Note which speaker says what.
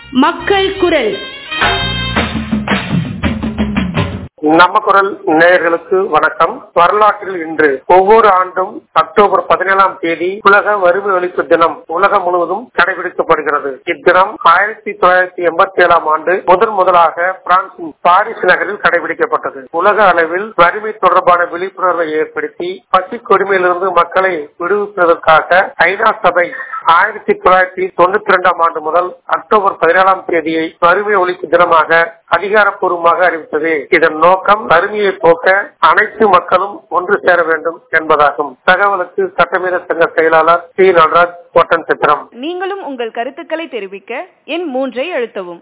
Speaker 1: மக்கள் குரல்
Speaker 2: நம்ம குரல் நேயர்களுக்கு வணக்கம் வரலாற்றில் இன்று ஒவ்வொரு ஆண்டும் அக்டோபர் பதினேழாம் தேதி உலக வறுமை ஒழிப்பு தினம் உலகம் முழுவதும் கடைபிடிக்கப்படுகிறது இத்தினம் ஆயிரத்தி தொள்ளாயிரத்தி எண்பத்தி ஏழாம் ஆண்டு முதன் முதலாக பிரான்சின் பாரிஸ் நகரில் கடைபிடிக்கப்பட்டது உலக அளவில் வறுமை தொடர்பான விழிப்புணர்வை ஏற்படுத்தி பசி கொடுமையிலிருந்து மக்களை விடுவிப்பதற்காக ஐநா சபை ஆயிரத்தி தொள்ளாயிரத்தி தொண்ணூத்தி இரண்டாம் ஆண்டு முதல் அக்டோபர் பதினேழாம் தேதியை வறுமை ஒழிப்பு தினமாக அதிகாரப்பூர்வமாக அறிவித்தது இதன் நோக்கம் வறுமையை போக்க அனைத்து மக்களும் ஒன்று சேர வேண்டும் என்பதாகும் தகவலுக்கு சட்டமீற சங்க செயலாளர் சி நடராஜ் கோட்டன் சித்திரம்
Speaker 3: நீங்களும் உங்கள் கருத்துக்களை தெரிவிக்க எண் மூன்றை அழுத்தவும்